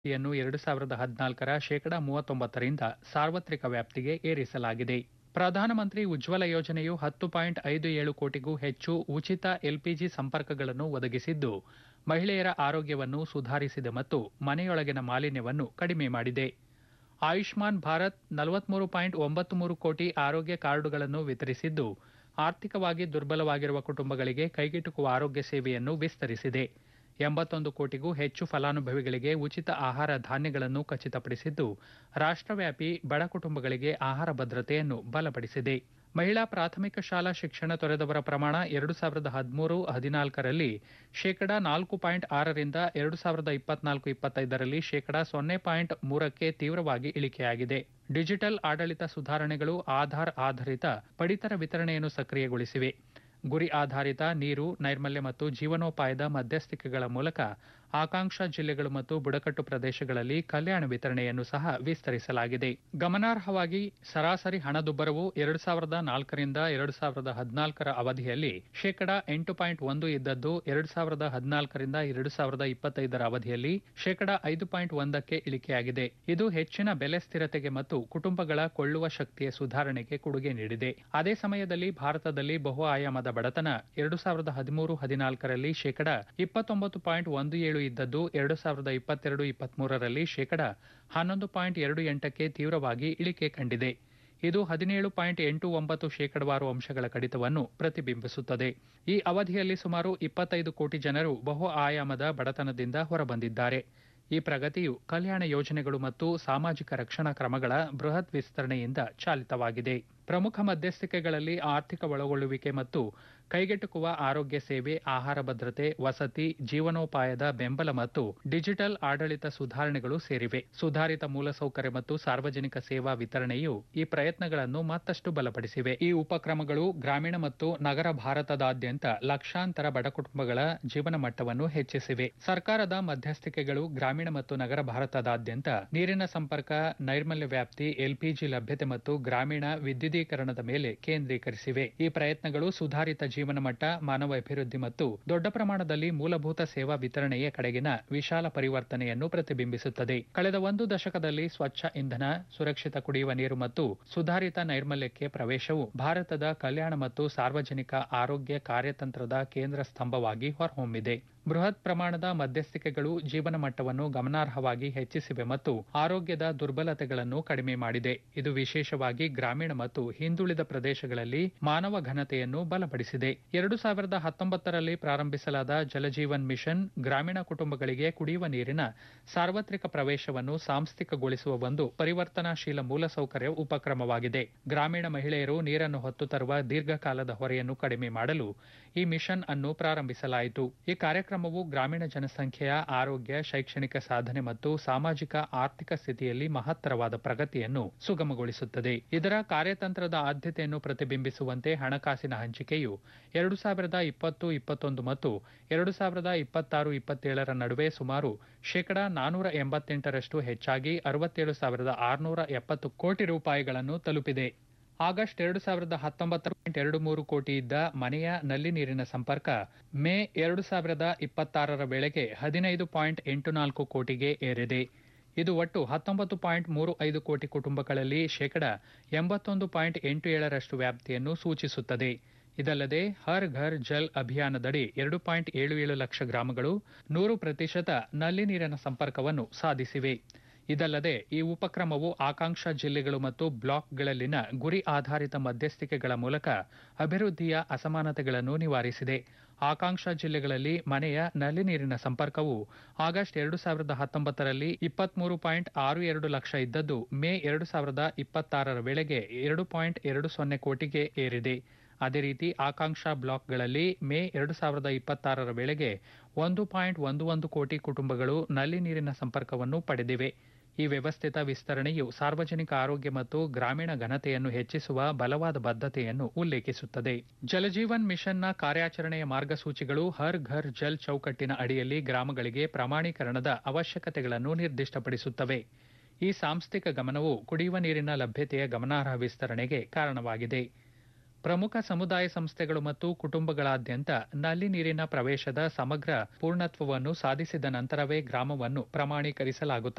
ಯನ್ನು ಎರಡು ಸಾವಿರದ ಹದಿನಾಲ್ಕರ ಶೇಕಡ ಮೂವತ್ತೊಂಬತ್ತರಿಂದ ಸಾರ್ವತ್ರಿಕ ವ್ಯಾಪ್ತಿಗೆ ಏರಿಸಲಾಗಿದೆ ಪ್ರಧಾನಮಂತ್ರಿ ಉಜ್ವಲ ಯೋಜನೆಯು ಹತ್ತು ಪಾಯಿಂಟ್ ಐದು ಏಳು ಕೋಟಿಗೂ ಹೆಚ್ಚು ಉಚಿತ ಎಲ್ಪಿಜಿ ಸಂಪರ್ಕಗಳನ್ನು ಒದಗಿಸಿದ್ದು ಮಹಿಳೆಯರ ಆರೋಗ್ಯವನ್ನು ಸುಧಾರಿಸಿದೆ ಮತ್ತು ಮನೆಯೊಳಗಿನ ಮಾಲಿನ್ಯವನ್ನು ಕಡಿಮೆ ಮಾಡಿದೆ ಆಯುಷ್ಮಾನ್ ಭಾರತ್ ನಲವತ್ಮೂರು ಪಾಯಿಂಟ್ ಒಂಬತ್ತು ಮೂರು ಕೋಟಿ ಆರೋಗ್ಯ ಕಾರ್ಡುಗಳನ್ನು ವಿತರಿಸಿದ್ದು ಆರ್ಥಿಕವಾಗಿ ದುರ್ಬಲವಾಗಿರುವ ಕುಟುಂಬಗಳಿಗೆ ಕೈಗೆಟುಕುವ ಆರೋಗ್ಯ ಸೇವೆಯನ್ನು ವಿಸ್ತರಿಸಿದೆ ಎಂಬತ್ತೊಂದು ಕೋಟಿಗೂ ಹೆಚ್ಚು ಫಲಾನುಭವಿಗಳಿಗೆ ಉಚಿತ ಆಹಾರ ಧಾನ್ಯಗಳನ್ನು ಖಚಿತಪಡಿಸಿದ್ದು ರಾಷ್ಟ್ರವ್ಯಾಪಿ ಬಡ ಕುಟುಂಬಗಳಿಗೆ ಆಹಾರ ಭದ್ರತೆಯನ್ನು ಬಲಪಡಿಸಿದೆ ಮಹಿಳಾ ಪ್ರಾಥಮಿಕ ಶಾಲಾ ಶಿಕ್ಷಣ ತೊರೆದವರ ಪ್ರಮಾಣ ಎರಡು ಸಾವಿರದ ಹದಿಮೂರು ಹದಿನಾಲ್ಕರಲ್ಲಿ ಶೇಕಡ ನಾಲ್ಕು ಪಾಯಿಂಟ್ ಆರರಿಂದ ಎರಡು ಸಾವಿರದ ಇಪ್ಪತ್ನಾಲ್ಕು ಇಪ್ಪತ್ತೈದರಲ್ಲಿ ಶೇಕಡ ಸೊನ್ನೆ ಪಾಯಿಂಟ್ ಮೂರಕ್ಕೆ ತೀವ್ರವಾಗಿ ಇಳಿಕೆಯಾಗಿದೆ ಡಿಜಿಟಲ್ ಆಡಳಿತ ಸುಧಾರಣೆಗಳು ಆಧಾರ್ ಆಧಾರಿತ ಪಡಿತರ ವಿತರಣೆಯನ್ನು ಸಕ್ರಿಯಗೊಳಿಸಿವೆ ಗುರಿ ಆಧಾರಿತ ನೀರು ನೈರ್ಮಲ್ಯ ಮತ್ತು ಜೀವನೋಪಾಯದ ಮಧ್ಯಸ್ಥಿಕೆಗಳ ಮೂಲಕ ಆಕಾಂಕ್ಷ ಜಿಲ್ಲೆಗಳು ಮತ್ತು ಬುಡಕಟ್ಟು ಪ್ರದೇಶಗಳಲ್ಲಿ ಕಲ್ಯಾಣ ವಿತರಣೆಯನ್ನು ಸಹ ವಿಸ್ತರಿಸಲಾಗಿದೆ ಗಮನಾರ್ಹವಾಗಿ ಸರಾಸರಿ ಹಣದುಬ್ಬರವು ಎರಡು ಸಾವಿರದ ನಾಲ್ಕರಿಂದ ಎರಡು ಸಾವಿರದ ಹದಿನಾಲ್ಕರ ಅವಧಿಯಲ್ಲಿ ಶೇಕಡ ಎಂಟು ಪಾಯಿಂಟ್ ಒಂದು ಇದ್ದದ್ದು ಎರಡು ಸಾವಿರದ ಹದಿನಾಲ್ಕರಿಂದ ಎರಡು ಸಾವಿರದ ಇಪ್ಪತ್ತೈದರ ಅವಧಿಯಲ್ಲಿ ಶೇಕಡ ಐದು ಪಾಯಿಂಟ್ ಒಂದಕ್ಕೆ ಇಳಿಕೆಯಾಗಿದೆ ಇದು ಹೆಚ್ಚಿನ ಬೆಲೆ ಸ್ಥಿರತೆಗೆ ಮತ್ತು ಕುಟುಂಬಗಳ ಕೊಳ್ಳುವ ಶಕ್ತಿಯ ಸುಧಾರಣೆಗೆ ಕೊಡುಗೆ ನೀಡಿದೆ ಅದೇ ಸಮಯದಲ್ಲಿ ಭಾರತದಲ್ಲಿ ಬಹು ಆಯಾಮದ ಬಡತನ ಎರಡು ಸಾವಿರದ ಹದಿಮೂರು ಹದಿನಾಲ್ಕರಲ್ಲಿ ಶೇಕಡ ಇಪ್ಪತ್ತೊಂಬತ್ತು ಪಾಯಿಂಟ್ ಒಂದು ಏಳು ಇದ್ದದ್ದು ಎರಡು ಸಾವಿರದ ಇಪ್ಪತ್ತೆರಡು ಇಪ್ಪತ್ಮೂರರಲ್ಲಿ ಶೇಕಡ ಹನ್ನೊಂದು ಪಾಯಿಂಟ್ ಎರಡು ಎಂಟಕ್ಕೆ ತೀವ್ರವಾಗಿ ಇಳಿಕೆ ಕಂಡಿದೆ ಇದು ಹದಿನೇಳು ಪಾಯಿಂಟ್ ಎಂಟು ಒಂಬತ್ತು ಶೇಕಡವಾರು ಅಂಶಗಳ ಕಡಿತವನ್ನು ಪ್ರತಿಬಿಂಬಿಸುತ್ತದೆ ಈ ಅವಧಿಯಲ್ಲಿ ಸುಮಾರು ಇಪ್ಪತ್ತೈದು ಕೋಟಿ ಜನರು ಬಹು ಆಯಾಮದ ಬಡತನದಿಂದ ಹೊರಬಂದಿದ್ದಾರೆ ಈ ಪ್ರಗತಿಯು ಕಲ್ಯಾಣ ಯೋಜನೆಗಳು ಮತ್ತು ಸಾಮಾಜಿಕ ರಕ್ಷಣಾ ಕ್ರಮಗಳ ಬೃಹತ್ ವಿಸ್ತರಣೆಯಿಂದ ಚಾಲಿತವಾಗಿದೆ ಪ್ರಮುಖ ಮಧ್ಯಸ್ಥಿಕೆಗಳಲ್ಲಿ ಆರ್ಥಿಕ ಒಳಗೊಳ್ಳುವಿಕೆ ಮತ್ತು ಕೈಗೆಟುಕುವ ಆರೋಗ್ಯ ಸೇವೆ ಆಹಾರ ಭದ್ರತೆ ವಸತಿ ಜೀವನೋಪಾಯದ ಬೆಂಬಲ ಮತ್ತು ಡಿಜಿಟಲ್ ಆಡಳಿತ ಸುಧಾರಣೆಗಳು ಸೇರಿವೆ ಸುಧಾರಿತ ಮೂಲಸೌಕರ್ಯ ಮತ್ತು ಸಾರ್ವಜನಿಕ ಸೇವಾ ವಿತರಣೆಯು ಈ ಪ್ರಯತ್ನಗಳನ್ನು ಮತ್ತಷ್ಟು ಬಲಪಡಿಸಿವೆ ಈ ಉಪಕ್ರಮಗಳು ಗ್ರಾಮೀಣ ಮತ್ತು ನಗರ ಭಾರತದಾದ್ಯಂತ ಲಕ್ಷಾಂತರ ಬಡ ಕುಟುಂಬಗಳ ಜೀವನ ಮಟ್ಟವನ್ನು ಹೆಚ್ಚಿಸಿವೆ ಸರ್ಕಾರದ ಮಧ್ಯಸ್ಥಿಕೆಗಳು ಗ್ರಾಮೀಣ ಮತ್ತು ನಗರ ಭಾರತದಾದ್ಯಂತ ನೀರಿನ ಸಂಪರ್ಕ ನೈರ್ಮಲ್ಯ ವ್ಯಾಪ್ತಿ ಎಲ್ಪಿಜಿ ಲಭ್ಯತೆ ಮತ್ತು ಗ್ರಾಮೀಣ ವಿದ್ಯುದೀಕರಣದ ಮೇಲೆ ಕೇಂದ್ರೀಕರಿಸಿವೆ ಈ ಪ್ರಯತ್ನಗಳು ಸುಧಾರಿತ ಜೀವನ ಮಟ್ಟ ಮಾನವ ಅಭಿವೃದ್ಧಿ ಮತ್ತು ದೊಡ್ಡ ಪ್ರಮಾಣದಲ್ಲಿ ಮೂಲಭೂತ ಸೇವಾ ವಿತರಣೆಯ ಕಡೆಗಿನ ವಿಶಾಲ ಪರಿವರ್ತನೆಯನ್ನು ಪ್ರತಿಬಿಂಬಿಸುತ್ತದೆ ಕಳೆದ ಒಂದು ದಶಕದಲ್ಲಿ ಸ್ವಚ್ಛ ಇಂಧನ ಸುರಕ್ಷಿತ ಕುಡಿಯುವ ನೀರು ಮತ್ತು ಸುಧಾರಿತ ನೈರ್ಮಲ್ಯಕ್ಕೆ ಪ್ರವೇಶವು ಭಾರತದ ಕಲ್ಯಾಣ ಮತ್ತು ಸಾರ್ವಜನಿಕ ಆರೋಗ್ಯ ಕಾರ್ಯತಂತ್ರದ ಕೇಂದ್ರ ಸ್ತಂಭವಾಗಿ ಹೊರಹೊಮ್ಮಿದೆ ಬೃಹತ್ ಪ್ರಮಾಣದ ಮಧ್ಯಸ್ಥಿಕೆಗಳು ಜೀವನ ಮಟ್ಟವನ್ನು ಗಮನಾರ್ಹವಾಗಿ ಹೆಚ್ಚಿಸಿವೆ ಮತ್ತು ಆರೋಗ್ಯದ ದುರ್ಬಲತೆಗಳನ್ನು ಕಡಿಮೆ ಮಾಡಿದೆ ಇದು ವಿಶೇಷವಾಗಿ ಗ್ರಾಮೀಣ ಮತ್ತು ಹಿಂದುಳಿದ ಪ್ರದೇಶಗಳಲ್ಲಿ ಮಾನವ ಘನತೆಯನ್ನು ಬಲಪಡಿಸಿದೆ ಎರಡು ಸಾವಿರದ ಹತ್ತೊಂಬತ್ತರಲ್ಲಿ ಪ್ರಾರಂಭಿಸಲಾದ ಜಲಜೀವನ್ ಮಿಷನ್ ಗ್ರಾಮೀಣ ಕುಟುಂಬಗಳಿಗೆ ಕುಡಿಯುವ ನೀರಿನ ಸಾರ್ವತ್ರಿಕ ಪ್ರವೇಶವನ್ನು ಸಾಂಸ್ಥಿಕಗೊಳಿಸುವ ಒಂದು ಪರಿವರ್ತನಾಶೀಲ ಮೂಲಸೌಕರ್ಯ ಉಪಕ್ರಮವಾಗಿದೆ ಗ್ರಾಮೀಣ ಮಹಿಳೆಯರು ನೀರನ್ನು ಹೊತ್ತು ತರುವ ದೀರ್ಘಕಾಲದ ಹೊರೆಯನ್ನು ಕಡಿಮೆ ಮಾಡಲು ಈ ಮಿಷನ್ ಅನ್ನು ಪ್ರಾರಂಭಿಸಲಾಯಿತು ಈ ಕಾರ್ಯಕ್ರಮವು ಗ್ರಾಮೀಣ ಜನಸಂಖ್ಯೆಯ ಆರೋಗ್ಯ ಶೈಕ್ಷಣಿಕ ಸಾಧನೆ ಮತ್ತು ಸಾಮಾಜಿಕ ಆರ್ಥಿಕ ಸ್ಥಿತಿಯಲ್ಲಿ ಮಹತ್ತರವಾದ ಪ್ರಗತಿಯನ್ನು ಸುಗಮಗೊಳಿಸುತ್ತದೆ ಇದರ ಕಾರ್ಯತಂತ್ರದ ಆದ್ಯತೆಯನ್ನು ಪ್ರತಿಬಿಂಬಿಸುವಂತೆ ಹಣಕಾಸಿನ ಹಂಚಿಕೆಯು ಎರಡು ಸಾವಿರದ ಇಪ್ಪತ್ತು ಇಪ್ಪತ್ತೊಂದು ಮತ್ತು ಎರಡು ಸಾವಿರದ ಇಪ್ಪತ್ತಾರು ಇಪ್ಪತ್ತೇಳರ ನಡುವೆ ಸುಮಾರು ಶೇಕಡಾ ನಾನೂರ ಎಂಬತ್ತೆಂಟರಷ್ಟು ಹೆಚ್ಚಾಗಿ ಅರವತ್ತೇಳು ಸಾವಿರದ ಆರುನೂರ ಎಪ್ಪತ್ತು ಕೋಟಿ ರೂಪಾಯಿಗಳನ್ನು ತಲುಪಿದೆ ಆಗಸ್ಟ್ ಎರಡು ಸಾವಿರದ ಹತ್ತೊಂಬತ್ತರ ಪಾಯಿಂಟ್ ಎರಡು ಮೂರು ಕೋಟಿ ಇದ್ದ ಮನೆಯ ನಲ್ಲಿ ನೀರಿನ ಸಂಪರ್ಕ ಮೇ ಎರಡು ಸಾವಿರದ ಇಪ್ಪತ್ತಾರರ ವೇಳೆಗೆ ಹದಿನೈದು ಪಾಯಿಂಟ್ ಎಂಟು ನಾಲ್ಕು ಕೋಟಿಗೆ ಏರಿದೆ ಇದು ಒಟ್ಟು ಹತ್ತೊಂಬತ್ತು ಪಾಯಿಂಟ್ ಮೂರು ಐದು ಕೋಟಿ ಕುಟುಂಬಗಳಲ್ಲಿ ಶೇಕಡ ಎಂಬತ್ತೊಂದು ಪಾಯಿಂಟ್ ಎಂಟು ಏಳರಷ್ಟು ವ್ಯಾಪ್ತಿಯನ್ನು ಸೂಚಿಸುತ್ತದೆ ಇದಲ್ಲದೆ ಹರ್ ಘರ್ ಜಲ್ ಅಭಿಯಾನದಡಿ ಎರಡು ಪಾಯಿಂಟ್ ಏಳು ಏಳು ಲಕ್ಷ ಗ್ರಾಮಗಳು ನೂರು ಪ್ರತಿಶತ ನಲ್ಲಿ ನೀರಿನ ಸಂಪರ್ಕವನ್ನು ಸಾಧಿಸಿವೆ ಇದಲ್ಲದೆ ಈ ಉಪಕ್ರಮವು ಆಕಾಂಕ್ಷ ಜಿಲ್ಲೆಗಳು ಮತ್ತು ಬ್ಲಾಕ್ಗಳಲ್ಲಿನ ಗುರಿ ಆಧಾರಿತ ಮಧ್ಯಸ್ಥಿಕೆಗಳ ಮೂಲಕ ಅಭಿವೃದ್ಧಿಯ ಅಸಮಾನತೆಗಳನ್ನು ನಿವಾರಿಸಿದೆ ಆಕಾಂಕ್ಷ ಜಿಲ್ಲೆಗಳಲ್ಲಿ ಮನೆಯ ನಲ್ಲಿ ನೀರಿನ ಸಂಪರ್ಕವು ಆಗಸ್ಟ್ ಎರಡು ಸಾವಿರದ ಹತ್ತೊಂಬತ್ತರಲ್ಲಿ ಇಪ್ಪತ್ಮೂರು ಪಾಯಿಂಟ್ ಆರು ಎರಡು ಲಕ್ಷ ಇದ್ದದ್ದು ಮೇ ಎರಡು ಸಾವಿರದ ಇಪ್ಪತ್ತಾರರ ವೇಳೆಗೆ ಎರಡು ಪಾಯಿಂಟ್ ಎರಡು ಸೊನ್ನೆ ಕೋಟಿಗೆ ಏರಿದೆ ಅದೇ ರೀತಿ ಆಕಾಂಕ್ಷ ಬ್ಲಾಕ್ಗಳಲ್ಲಿ ಮೇ ಎರಡು ಸಾವಿರದ ಇಪ್ಪತ್ತಾರರ ವೇಳೆಗೆ ಒಂದು ಪಾಯಿಂಟ್ ಒಂದು ಒಂದು ಕೋಟಿ ಕುಟುಂಬಗಳು ನಲ್ಲಿ ನೀರಿನ ಸಂಪರ್ಕವನ್ನು ಪಡೆದಿವೆ ಈ ವ್ಯವಸ್ಥಿತ ವಿಸ್ತರಣೆಯು ಸಾರ್ವಜನಿಕ ಆರೋಗ್ಯ ಮತ್ತು ಗ್ರಾಮೀಣ ಘನತೆಯನ್ನು ಹೆಚ್ಚಿಸುವ ಬಲವಾದ ಬದ್ಧತೆಯನ್ನು ಉಲ್ಲೇಖಿಸುತ್ತದೆ ಜಲಜೀವನ್ ಮಿಷನ್ನ ಕಾರ್ಯಾಚರಣೆಯ ಮಾರ್ಗಸೂಚಿಗಳು ಹರ್ ಘರ್ ಜಲ್ ಚೌಕಟ್ಟಿನ ಅಡಿಯಲ್ಲಿ ಗ್ರಾಮಗಳಿಗೆ ಪ್ರಮಾಣೀಕರಣದ ಅವಶ್ಯಕತೆಗಳನ್ನು ನಿರ್ದಿಷ್ಟಪಡಿಸುತ್ತವೆ ಈ ಸಾಂಸ್ಥಿಕ ಗಮನವು ಕುಡಿಯುವ ನೀರಿನ ಲಭ್ಯತೆಯ ಗಮನಾರ್ಹ ವಿಸ್ತರಣೆಗೆ ಕಾರಣವಾಗಿದೆ ಪ್ರಮುಖ ಸಮುದಾಯ ಸಂಸ್ಥೆಗಳು ಮತ್ತು ಕುಟುಂಬಗಳಾದ್ಯಂತ ನಲ್ಲಿ ನೀರಿನ ಪ್ರವೇಶದ ಸಮಗ್ರ ಪೂರ್ಣತ್ವವನ್ನು ಸಾಧಿಸಿದ ನಂತರವೇ ಗ್ರಾಮವನ್ನು ಪ್ರಮಾಣೀಕರಿಸಲಾಗುತ್ತದೆ